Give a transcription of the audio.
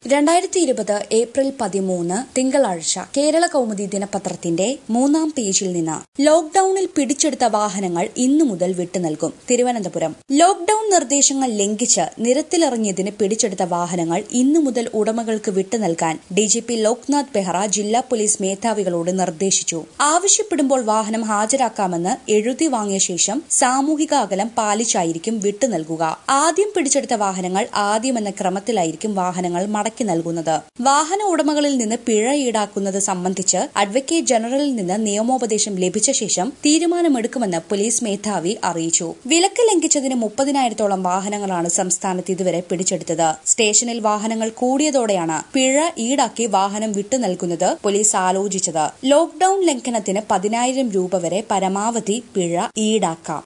രണ്ടായിരത്തി ഇരുപത് ഏപ്രിൽ പതിമൂന്ന് തിങ്കളാഴ്ച കേരള കൗമുദി ദിനപത്രത്തിന്റെ മൂന്നാം പേജിൽ നിന്ന് ലോക്ഡൌണിൽ പിടിച്ചെടുത്ത വാഹനങ്ങൾ ഇന്നു മുതൽ വിട്ടുനൽകും തിരുവനന്തപുരം ലോക്ഡൌൺ നിർദ്ദേശങ്ങൾ ലംഘിച്ച് നിരത്തിലിറങ്ങിയതിന് പിടിച്ചെടുത്ത വാഹനങ്ങൾ ഇന്നു മുതൽ ഉടമകൾക്ക് വിട്ടുനൽകാൻ ഡിജിപി ലോക്നാഥ് ബെഹ്റ ജില്ലാ പോലീസ് മേധാവികളോട് നിർദ്ദേശിച്ചു ആവശ്യപ്പെടുമ്പോൾ വാഹനം ഹാജരാക്കാമെന്ന് എഴുതി വാങ്ങിയ ശേഷം സാമൂഹിക അകലം പാലിച്ചായിരിക്കും വിട്ടുനൽകുക ആദ്യം പിടിച്ചെടുത്ത വാഹനങ്ങൾ ആദ്യമെന്ന ക്രമത്തിലായിരിക്കും വാഹനങ്ങൾ മടക്കി നൽകുന്നത് വാഹന ഉടമകളിൽ നിന്ന് പിഴ ഈടാക്കുന്നത് സംബന്ധിച്ച് അഡ്വക്കേറ്റ് ജനറലിൽ നിന്ന് നിയമോപദേശം ലഭിച്ച ശേഷം തീരുമാനമെടുക്കുമെന്ന് പോലീസ് മേധാവി അറിയിച്ചു വിലക്ക് ലംഘിച്ചതിന് മുപ്പതിനായിരത്തോളം വാഹനങ്ങളാണ് സംസ്ഥാനത്ത് ഇതുവരെ പിടിച്ചെടുത്തത് സ്റ്റേഷനിൽ വാഹനങ്ങൾ കൂടിയതോടെയാണ് പിഴ ഈടാക്കി വാഹനം വിട്ടു നൽകുന്നത് പോലീസ് ആലോചിച്ചത് ലോക്ഡൌൺ ലംഘനത്തിന് പതിനായിരം രൂപ വരെ പരമാവധി പിഴ ഈടാക്കാം